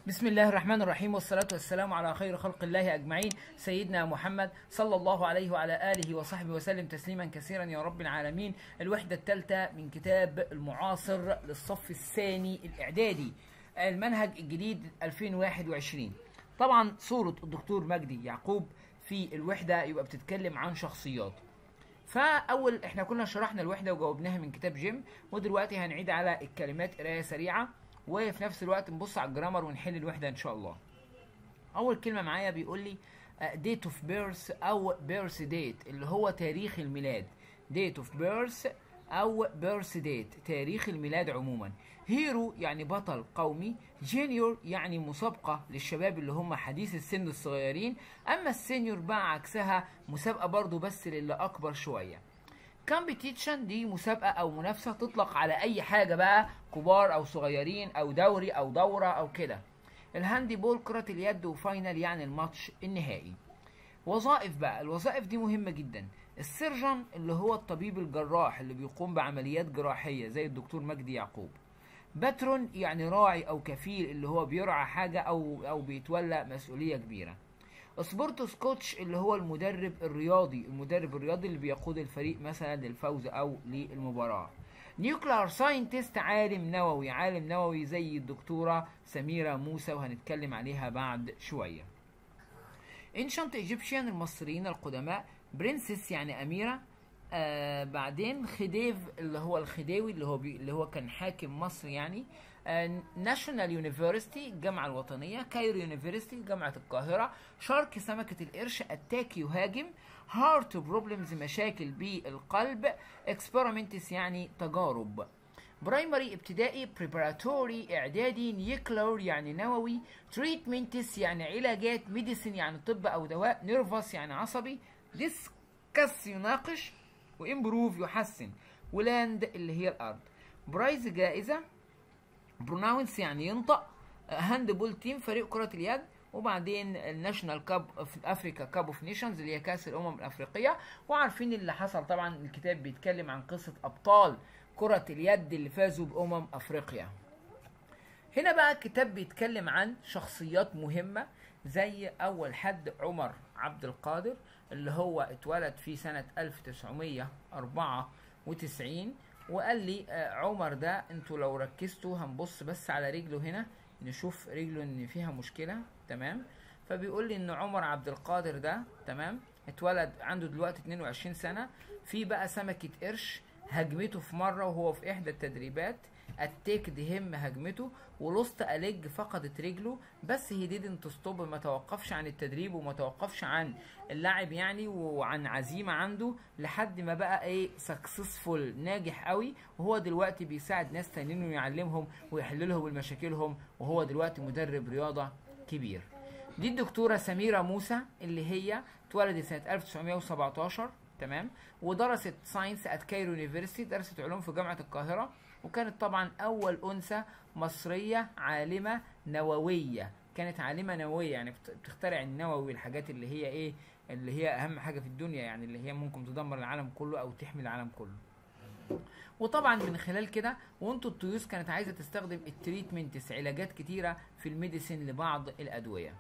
بسم الله الرحمن الرحيم والصلاة والسلام على خير خلق الله أجمعين سيدنا محمد صلى الله عليه وعلى آله وصحبه وسلم تسليما كثيرا يا رب العالمين الوحدة الثالثة من كتاب المعاصر للصف الثاني الإعدادي المنهج الجديد 2021 طبعا صورة الدكتور مجدي يعقوب في الوحدة يبقى بتتكلم عن شخصيات فاول احنا كنا شرحنا الوحده وجاوبناها من كتاب جيم ودلوقتي هنعيد على الكلمات قرايه سريعه وفي نفس الوقت نبص على الجرامر ونحل الوحده ان شاء الله اول كلمه معايا بيقول لي ديت اوف بيرث او بيرث ديت اللي هو تاريخ الميلاد ديت اوف بيرث او بيرث ديت تاريخ الميلاد عموما هيرو يعني بطل قومي جينيور يعني مسابقة للشباب اللي هم حديث السن الصغيرين اما السينيور بقى عكسها مسابقة برضو بس للي اكبر شوية كومبيتيشن دي مسابقة او منافسة تطلق على اي حاجة بقى كبار او صغيرين او دوري او دورة او كده الهاندي بول كرة اليد وفاينل يعني الماتش النهائي وظائف بقى الوظائف دي مهمة جدا السيرجن اللي هو الطبيب الجراح اللي بيقوم بعمليات جراحية زي الدكتور مجدي يعقوب باترون يعني راعي او كفيل اللي هو بيرعى حاجة او او بيتولى مسؤولية كبيرة سبورتوس كوتش اللي هو المدرب الرياضي المدرب الرياضي اللي بيقود الفريق مثلا للفوز او للمباراة نيوكلير ساينتست عالم نووي عالم نووي زي الدكتورة سميرة موسى وهنتكلم عليها بعد شوية انشنت ايجيبشن المصريين القدماء برنسس يعني اميره آه بعدين خديف اللي هو الخديوي اللي هو بي اللي هو كان حاكم مصر يعني ناشونال يونيفرستي الجامعة الوطنية كايرو يونيفرستي جامعة القاهرة شارك سمكة القرش اتاك يهاجم هارت بروبلمز مشاكل بالقلب اكسبيرمنتس يعني تجارب برايمري ابتدائي بريباراتوري اعدادي نيكلر يعني نووي تريتمنتس يعني علاجات ميديسين يعني طب او دواء نيرفس يعني عصبي ديسكس يناقش وامبروف يحسن ولاند اللي هي الارض برايز جائزه بروناونس يعني ينطق هاند بول تيم فريق كره اليد وبعدين الناشونال كاب في افريكا كاب اوف نيشنز اللي هي كاس الامم الافريقيه وعارفين اللي حصل طبعا الكتاب بيتكلم عن قصه ابطال كرة اليد اللي فازوا بأمم أفريقيا هنا بقى الكتاب بيتكلم عن شخصيات مهمة زي أول حد عمر عبد القادر اللي هو اتولد في سنة 1994 وقال لي عمر ده انتوا لو ركزتوا هنبص بس على رجله هنا نشوف رجله ان فيها مشكلة تمام فبيقول لي ان عمر عبد القادر ده تمام اتولد عنده دلوقتي 22 سنة في بقى سمكة قرش هجمته في مرة وهو في إحدى التدريبات اتيك دهم هجمته ولوست أليج فقدت رجله بس هي ديدنت ستوب ما توقفش عن التدريب وما توقفش عن اللاعب يعني وعن عزيمة عنده لحد ما بقى ايه سكسسفول ناجح قوي وهو دلوقتي بيساعد ناس تانيين ويعلمهم ويحل لهم مشاكلهم وهو دلوقتي مدرب رياضة كبير دي الدكتورة سميرة موسى اللي هي اتولدت سنة 1917 تمام ودرست ساينس ات كايرو يونيفرسيتي درست علوم في جامعه القاهره وكانت طبعا اول انثى مصريه عالمه نوويه كانت عالمه نوويه يعني بتخترع النووي والحاجات اللي هي ايه اللي هي اهم حاجه في الدنيا يعني اللي هي ممكن تدمر العالم كله او تحمي العالم كله وطبعا من خلال كده وانتو الطيوس كانت عايزه تستخدم التريتمنتس علاجات كتيره في الميديسين لبعض الادويه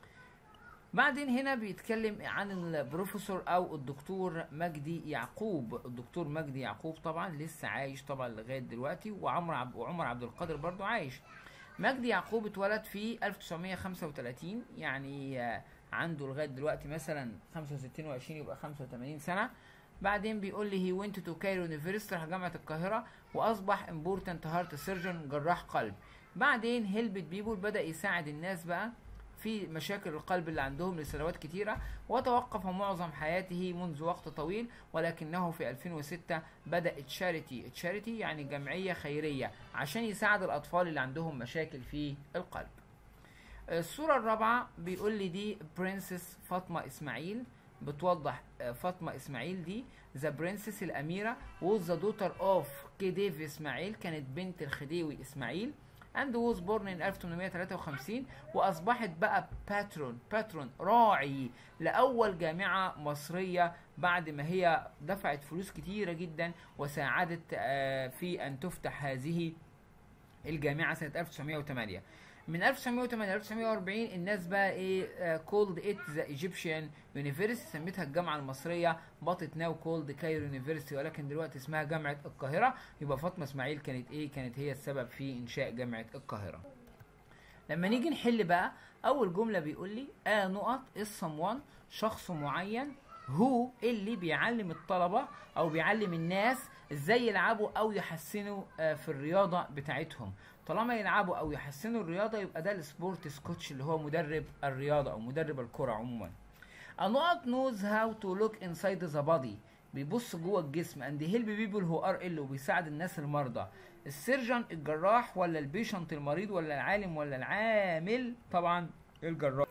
بعدين هنا بيتكلم عن البروفيسور او الدكتور مجدي يعقوب الدكتور مجدي يعقوب طبعا لسه عايش طبعا لغايه دلوقتي وعمر عب وعمر عبد القادر برضو عايش مجدي يعقوب اتولد في 1935 يعني عنده لغايه دلوقتي مثلا 65 و20 يبقى 85 سنه بعدين بيقول لي هي وينت تو كايرو يونيفرستي راح جامعه القاهره واصبح امبورتنت هارت سيرجن جراح قلب بعدين هيلبت بيبول بدا يساعد الناس بقى في مشاكل القلب اللي عندهم لسنوات كتيرة وتوقف معظم حياته منذ وقت طويل ولكنه في 2006 بدأ تشاريتي تشاريتي يعني جمعية خيرية عشان يساعد الأطفال اللي عندهم مشاكل في القلب الصورة الرابعة بيقول لي دي برنسس فاطمة إسماعيل بتوضح فاطمة إسماعيل دي ذا برنسس الأميرة was the daughter of كديف إسماعيل كانت بنت الخديوي إسماعيل and was born in 1853 واصبحت بقى باترون باترون راعي لاول جامعه مصريه بعد ما هي دفعت فلوس كتيره جدا وساعدت في ان تفتح هذه الجامعه سنه 1908 من 1908 ل 1940 الناس بقى ايه كولد ات ذا ايجيبشن يونيفرسيتي سميتها الجامعه المصريه بطت ناو كولد كايرو يونيفرسيتي ولكن دلوقتي اسمها جامعه القاهره يبقى فاطمه اسماعيل كانت ايه كانت هي السبب في انشاء جامعه القاهره لما نيجي نحل بقى اول جمله بيقول لي ا نقط is someone شخص معين هو اللي بيعلم الطلبه او بيعلم الناس ازاي يلعبوا او يحسنوا آه، في الرياضه بتاعتهم طالما يلعبوا او يحسنوا الرياضه يبقى ده السبورت كوتش اللي هو مدرب الرياضه او مدرب الكره عموما النقط knows how to look inside the body بيبص جوه الجسم and help people who are ill وبيساعد الناس المرضى السيرجن الجراح ولا البيشنت المريض ولا العالم ولا العامل طبعا الجراح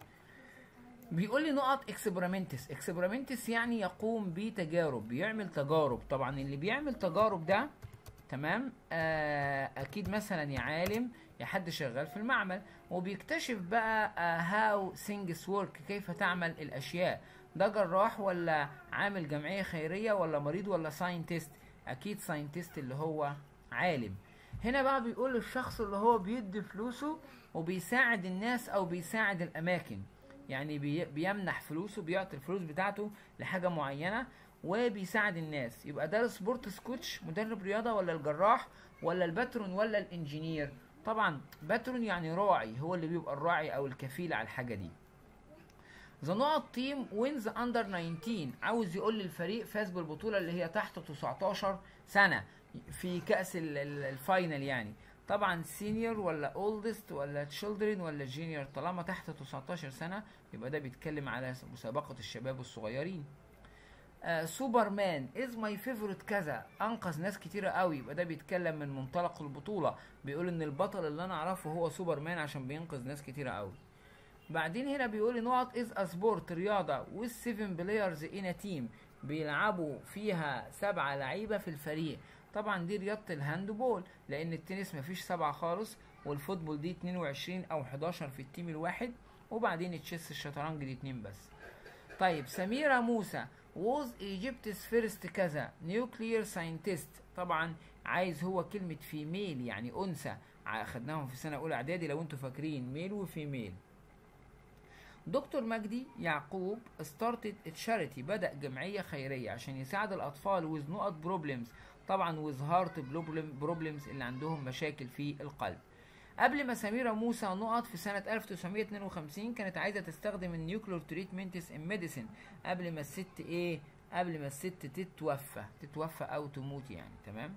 بيقول لي نقط اكسبيرمنتس اكسبيرمنتس يعني يقوم بتجارب بيعمل تجارب طبعا اللي بيعمل تجارب ده تمام آه اكيد مثلا يا عالم يا حد شغال في المعمل وبيكتشف بقى هاو things work كيف تعمل الاشياء ده جراح ولا عامل جمعية خيرية ولا مريض ولا ساينتست اكيد ساينتست اللي هو عالم هنا بقى بيقول الشخص اللي هو بيدي فلوسه وبيساعد الناس او بيساعد الاماكن يعني بي- بيمنح فلوسه بيعطي الفلوس بتاعته لحاجة معينة وبيساعد الناس يبقى ده السبورت سكوتش مدرب رياضة ولا الجراح ولا الباترون ولا الانجينير طبعا باترون يعني راعي هو اللي بيبقى الراعي او الكفيل على الحاجة دي ذا نقط تيم وينز اندر 19 عاوز يقول لي الفريق فاز بالبطوله اللي هي تحت 19 سنه في كاس ال- ال- الفاينل يعني طبعا سينيور ولا اولدست ولا تشيلدرن ولا جينيور طالما تحت 19 سنه يبقى ده بيتكلم على مسابقه الشباب الصغيرين آه سوبرمان از ماي فيفورت كذا انقذ ناس كتيره قوي يبقى ده بيتكلم من منطلق البطوله بيقول ان البطل اللي انا اعرفه هو سوبرمان عشان بينقذ ناس كتيره قوي بعدين هنا بيقول لي نقط از ا سبورت رياضه with 7 بلايرز ان ا تيم بيلعبوا فيها سبعة لعيبه في الفريق طبعا دي رياضه الهاندبول لان التنس مفيش سبعة خالص والفوتبول دي 22 او 11 في التيم الواحد وبعدين التشيس الشطرنج دي اتنين بس طيب سميرة موسى was Egypt's first كذا nuclear scientist طبعا عايز هو كلمة فيميل يعني أنثى ع- خدناهم في سنة أولى إعدادي لو أنتوا فاكرين ميل وفيميل دكتور مجدي يعقوب started a charity بدأ جمعية خيرية عشان يساعد الأطفال with نقط problems طبعا with heart problem- problems اللي عندهم مشاكل في القلب قبل ما سميرة موسى نقط في سنة 1952 كانت عايزة تستخدم النيوكلير تريتمنتس ان ميديسن قبل ما الست ايه قبل ما الست تتوفى تتوفى او تموت يعني تمام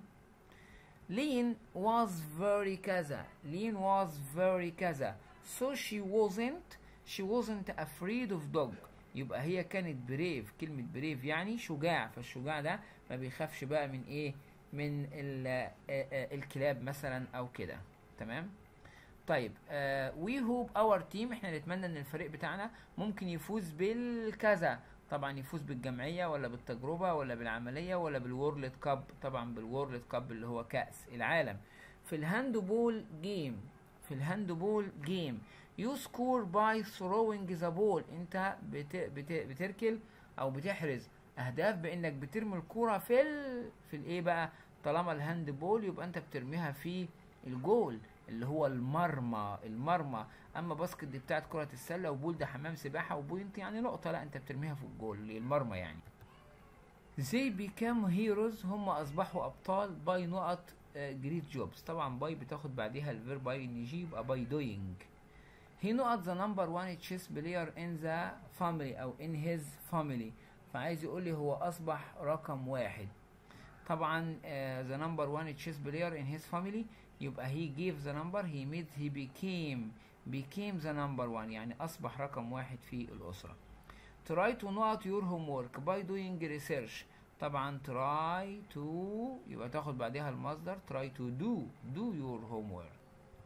لين was very كذا لين was very كذا so she wasn't she wasn't afraid of dog يبقى هي كانت بريف كلمة بريف يعني شجاع فالشجاع ده ما بيخافش بقى من ايه من ال- آه، آه، الكلاب مثلا او كده تمام طيب وي هوب اور تيم احنا نتمنى ان الفريق بتاعنا ممكن يفوز بالكذا طبعا يفوز بالجمعيه ولا بالتجربه ولا بالعمليه ولا بالورلد كاب طبعا بالورلد كاب اللي هو كاس العالم في الهاندبول جيم في الهاندبول جيم يو سكور باي ثروينج ذا بول انت بت بت بتركل او بتحرز اهداف بانك بترمي الكوره في ال... في الايه بقى طالما الهاند بول يبقى انت بترميها في الجول اللي هو المرمى المرمى اما باسكت دي بتاعت كرة السلة وبول ده حمام سباحة وبوينت يعني نقطة لا انت بترميها في الجول المرمى يعني they became heroes هم اصبحوا ابطال باي نقط جريت جوبز طبعا باي بتاخد بعديها الفير باي ان يجي يبقى باي دوينج he نقط the number one chess player in the family او in his family فعايز يقول لي هو اصبح رقم واحد طبعا uh, the number one chess player in his family يبقى he gave the number he made he became became the number one يعني أصبح رقم واحد في الأسرة try to not your homework by doing research طبعا try to يبقى تاخد بعدها المصدر try to do do your homework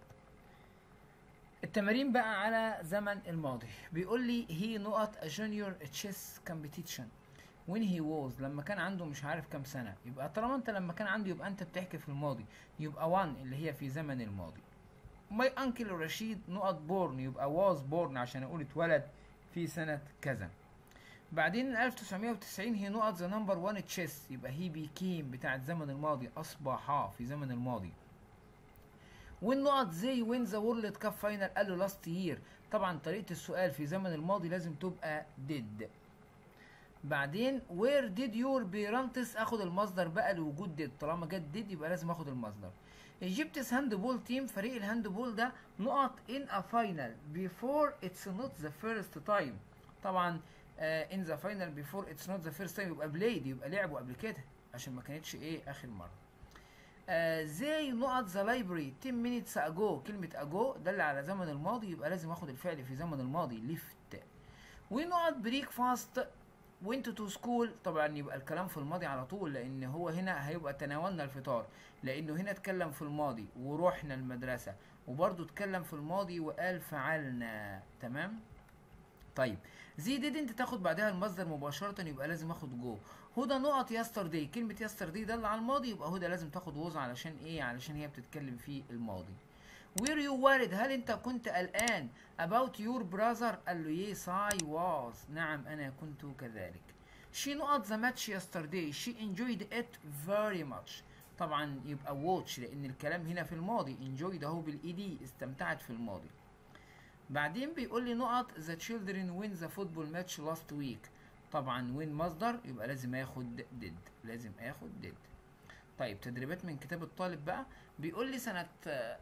التمارين بقى على زمن الماضي بيقول لي هي نقط a junior chess competition when he was لما كان عنده مش عارف كام سنة يبقى طالما انت لما كان عنده يبقى انت بتحكي في الماضي يبقى one اللي هي في زمن الماضي my uncle رشيد نقط born يبقى was born عشان اقول اتولد في سنة كذا بعدين 1990 هي نقط the number one chess يبقى he became بتاعت زمن الماضي اصبح في زمن الماضي والنقط زي وين ذا وورلد كاب فاينل قال له لاست يير طبعا طريقه السؤال في زمن الماضي لازم تبقى ديد بعدين وير ديد يور بيرانتس اخد المصدر بقى لوجود ديد طالما جت ديد يبقى لازم اخد المصدر ايجيبتس هاند بول تيم فريق الهاند بول ده نقط ان ا فاينل بيفور اتس نوت ذا فيرست تايم طبعا ان ذا فاينل بيفور اتس نوت ذا فيرست تايم يبقى بلايد يبقى لعبوا قبل كده عشان ما كانتش ايه اخر مره زي نقط ذا لايبرري 10 مينيتس اجو كلمه اجو دل على زمن الماضي يبقى لازم اخد الفعل في زمن الماضي ليفت ونقط بريك فاست وانت تو سكول طبعا يبقى الكلام في الماضي على طول لان هو هنا هيبقى تناولنا الفطار لانه هنا اتكلم في الماضي ورحنا المدرسه وبرضه اتكلم في الماضي وقال فعلنا تمام طيب زي ديدنت تاخد بعدها المصدر مباشرة يبقى لازم اخد جو هدى نقط يسترداي كلمة يسترداي دل على الماضي يبقى هدى لازم تاخد ووز علشان ايه علشان هي بتتكلم في الماضي وير يو وارد هل انت كنت قلقان about your brother قال له yes I was نعم انا كنت كذلك she نقط the match yesterday she enjoyed it very much طبعا يبقى watch لان الكلام هنا في الماضي enjoyed اهو بالاي دي استمتعت في الماضي بعدين بيقول لي نقط the children win the football match last week طبعا win مصدر يبقى لازم اخد did لازم اخد did طيب تدريبات من كتاب الطالب بقى بيقول لي سنة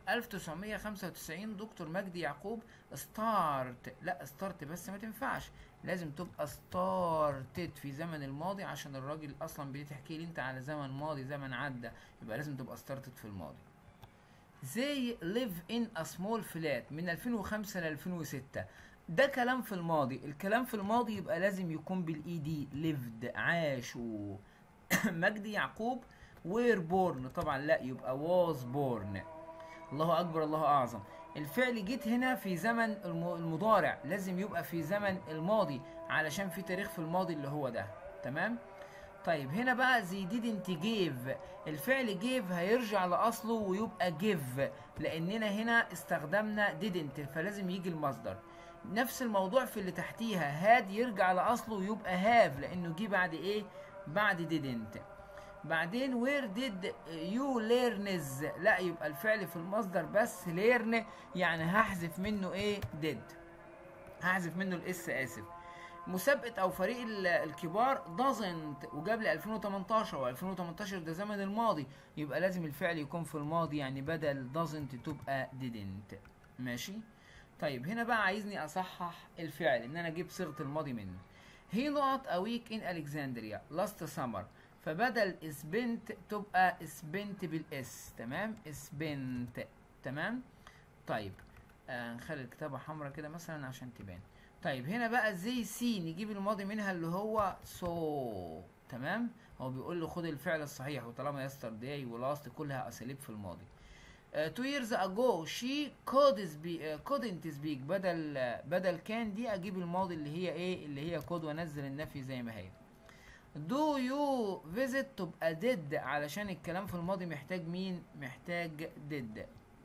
1995 دكتور مجدي يعقوب ستارت لا ستارت بس ما تنفعش لازم تبقى ستارتد في زمن الماضي عشان الراجل اصلا بتحكي لي انت على زمن ماضي زمن عدى يبقى لازم تبقى ستارتد في الماضي they live in a small flat من 2005 ل 2006 ده كلام في الماضي الكلام في الماضي يبقى لازم يكون بالاي دي lived عاشوا مجدي يعقوب were born طبعا لا يبقى was born الله اكبر الله اعظم الفعل جيت هنا في زمن المضارع لازم يبقى في زمن الماضي علشان في تاريخ في الماضي اللي هو ده تمام طيب هنا بقى زي didn't give الفعل give هيرجع لأصله ويبقى give لأننا هنا استخدمنا didn't فلازم يجي المصدر نفس الموضوع في اللي تحتيها had يرجع لأصله ويبقى have لأنه جه بعد إيه؟ بعد didn't بعدين where did you learn لا يبقى الفعل في المصدر بس learn يعني هحذف منه ايه did هحذف منه الاس اسف مسابقة او فريق الكبار doesn't وجاب لي 2018 و2018 ده زمن الماضي يبقى لازم الفعل يكون في الماضي يعني بدل doesn't تبقى didn't ماشي طيب هنا بقى عايزني اصحح الفعل ان انا اجيب صيغة الماضي منه هي نقط a week in Alexandria last summer فبدل سبنت تبقى سبنت بالاس تمام سبنت تمام طيب آه نخلي الكتابة حمراء كده مثلا عشان تبان طيب هنا بقى زي سي نجيب الماضي منها اللي هو سو so. تمام هو بيقول له خد الفعل الصحيح وطالما يستر داي ولاست كلها اساليب في الماضي uh, two years ago she could speak uh, couldn't speak بدل uh, بدل كان دي اجيب الماضي اللي هي ايه اللي هي كود وانزل النفي زي ما هي do you visit تبقى did علشان الكلام في الماضي محتاج مين محتاج did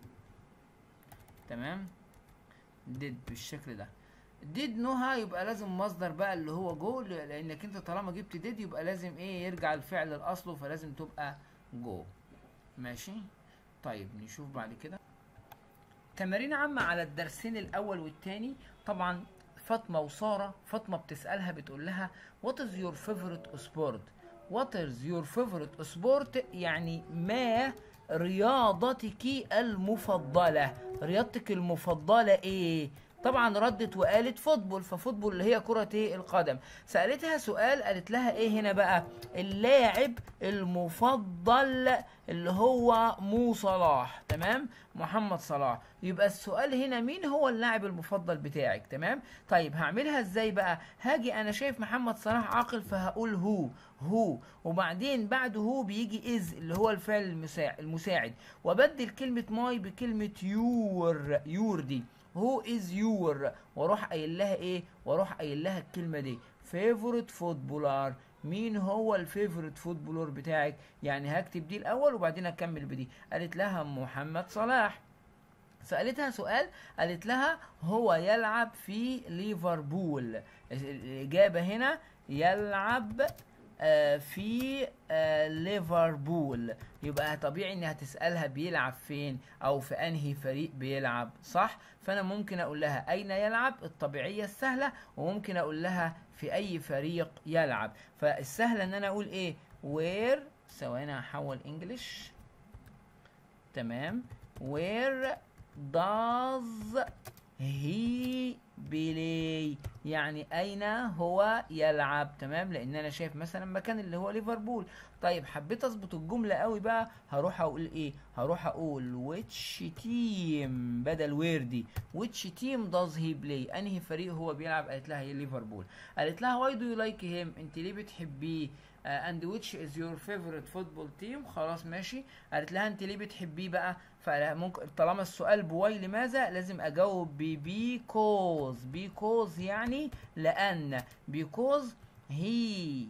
تمام did بالشكل ده did نوها يبقى لازم مصدر بقى اللي هو جو لانك انت طالما جبت did يبقى لازم ايه يرجع الفعل لاصله فلازم تبقى جو ماشي طيب نشوف بعد كده تمارين عامة على الدرسين الأول والتاني طبعا فاطمة وسارة فاطمة بتسألها بتقول لها what is your favorite sport what is your favorite sport يعني ما رياضتك المفضلة رياضتك المفضلة ايه طبعا ردت وقالت فوتبول ففوتبول اللي هي كرة ايه القدم سألتها سؤال قالت لها ايه هنا بقى اللاعب المفضل اللي هو مو صلاح تمام محمد صلاح يبقى السؤال هنا مين هو اللاعب المفضل بتاعك تمام طيب هعملها ازاي بقى هاجي انا شايف محمد صلاح عاقل فهقول هو هو وبعدين بعد هو بيجي از اللي هو الفعل المساعد المساعد وبدل كلمة ماي بكلمة يور يور دي هو از يور واروح قايل لها ايه واروح قايل لها الكلمه دي فيفورت فوتبولار مين هو الفيفورت فوتبولر بتاعك يعني هكتب دي الاول وبعدين اكمل بدي قالت لها محمد صلاح سألتها سؤال قالت لها هو يلعب في ليفربول الإجابة هنا يلعب آه في آه ليفربول يبقى طبيعي انها تسالها بيلعب فين او في انهي فريق بيلعب صح فانا ممكن اقول لها اين يلعب الطبيعيه السهله وممكن اقول لها في اي فريق يلعب فالسهل ان انا اقول ايه وير ثواني هحول انجلش تمام where does he play يعني اين هو يلعب تمام لان انا شايف مثلا مكان اللي هو ليفربول طيب حبيت اظبط الجمله قوي بقى هروح اقول ايه هروح اقول which team بدل where دي which team does he play انهي فريق هو بيلعب قالت لها هي ليفربول قالت لها why do you like him انت ليه بتحبيه uh, and which is your favorite football team خلاص ماشي قالت لها انت ليه بتحبيه بقى فممكن طالما السؤال بواي لماذا لازم اجاوب ب because because يعني لان because he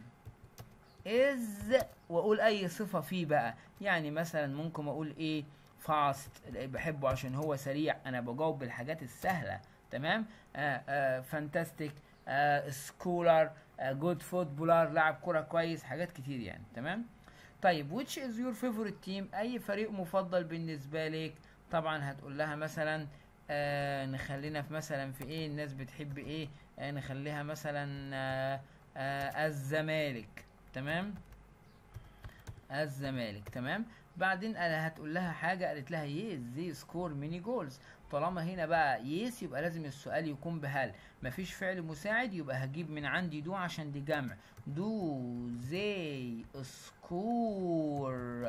is واقول اي صفه فيه بقى يعني مثلا ممكن اقول ايه fast بحبه عشان هو سريع انا بجاوب بالحاجات السهله تمام فانتاستيك سكولر جود فوتبولر لاعب كرة كويس حاجات كتير يعني تمام طيب which is your favorite team اي فريق مفضل بالنسبه لك طبعا هتقول لها مثلا آه نخلينا في مثلا في ايه الناس بتحب ايه آه نخليها مثلا آه آه الزمالك تمام الزمالك تمام بعدين انا هتقول لها حاجه قالت لها يس زي سكور ميني جولز طالما هنا بقى يس يبقى لازم السؤال يكون بهل مفيش فعل مساعد يبقى هجيب من عندي دو عشان دي جمع دو زي سكور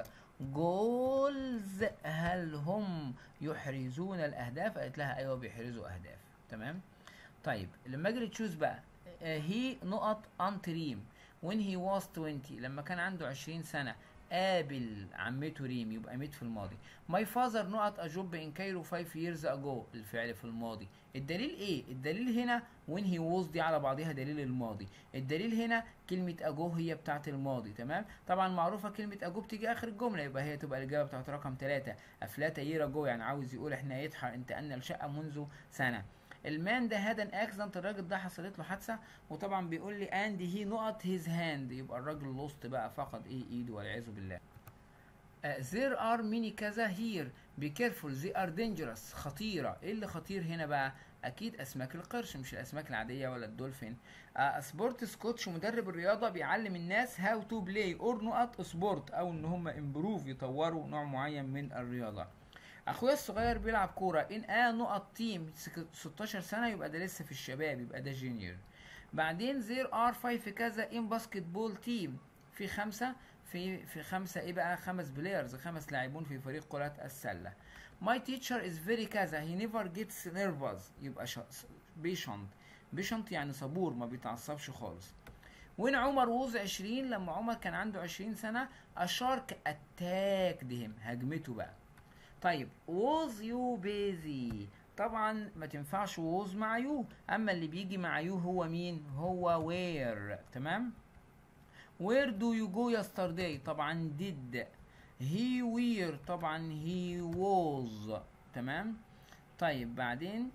جولز هل هم يحرزون الاهداف قالت لها ايوه بيحرزوا اهداف تمام طيب لما اجي تشوز بقى هي نقط انتريم when he was 20 لما كان عنده 20 سنه قابل عمته ريم يبقى ميت في الماضي my father نقط a job in Cairo 5 years ago الفعل في الماضي الدليل ايه الدليل هنا when he was دي على بعضها دليل الماضي الدليل هنا كلمة اجو هي بتاعت الماضي تمام طبعا معروفة كلمة اجو بتيجي اخر الجملة يبقى هي تبقى الاجابة بتاعت رقم 3 افلاتا يير اجو يعني عاوز يقول احنا يتحر انتقلنا الشقة منذ سنة المان ده هذا اكسيدنت الراجل ده حصلت له حادثه وطبعا بيقول لي اند هي نقط هيز هاند يبقى الراجل لوست بقى فقد ايه ايده والعياذ بالله there are many كذا here be careful they are dangerous خطيرة ايه اللي خطير هنا بقى اكيد اسماك القرش مش الاسماك العادية ولا الدولفين آه سبورت سكوتش مدرب الرياضة بيعلم الناس how to play or نقط سبورت او ان هم امبروف يطوروا نوع معين من الرياضة اخويا الصغير بيلعب كورة ان اه نقط تيم 16 سنة يبقى ده لسه في الشباب يبقى ده جونيور بعدين زير ار 5 كذا ان باسكت بول تيم في خمسة في في خمسة ايه بقى خمس بلايرز خمس لاعبون في فريق كرة السلة My teacher is very كذا he never gets nervous يبقى بيشنت بيشنت يعني صبور ما بيتعصبش خالص وين عمر ووز 20 لما عمر كان عنده 20 سنة الشارك اتاك دهم هجمته بقى طيب was you busy طبعا ما تنفعش was مع يو اما اللي بيجي مع يو هو مين هو where تمام where do you go yesterday طبعا did he were طبعا he was تمام طيب بعدين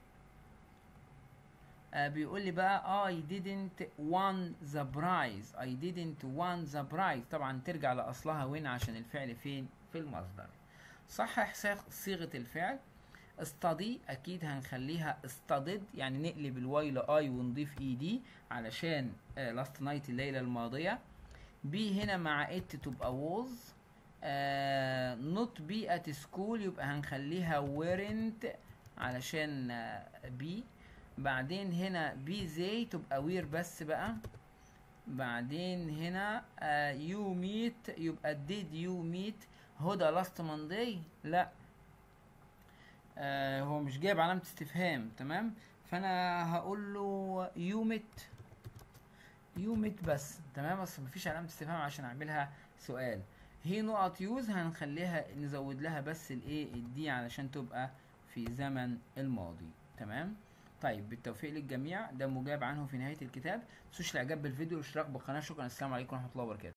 آه بيقول لي بقى I didn't won the prize I didn't won the prize طبعا ترجع لأصلها وين عشان الفعل فين في المصدر صحح صيغة الفعل استدي اكيد هنخليها استدد يعني نقلب الواي لاي ونضيف اي دي علشان لاست نايت الليله الماضيه بي هنا مع ات تبقى ووز نوت بي ات سكول يبقى هنخليها ويرنت علشان بي بعدين هنا بي زي تبقى وير بس بقى بعدين هنا يو ميت يبقى ديد يو ميت هدى لاست مانداي لا آه هو مش جايب علامة استفهام تمام فانا هقول له يومت يومت بس تمام بس مفيش علامة استفهام عشان اعملها سؤال هي نقط يوز هنخليها نزود لها بس الايه الدي علشان تبقى في زمن الماضي تمام طيب بالتوفيق للجميع ده مجاب عنه في نهاية الكتاب متنسوش الاعجاب بالفيديو والاشتراك بالقناة شكرا السلام عليكم ورحمة الله وبركاته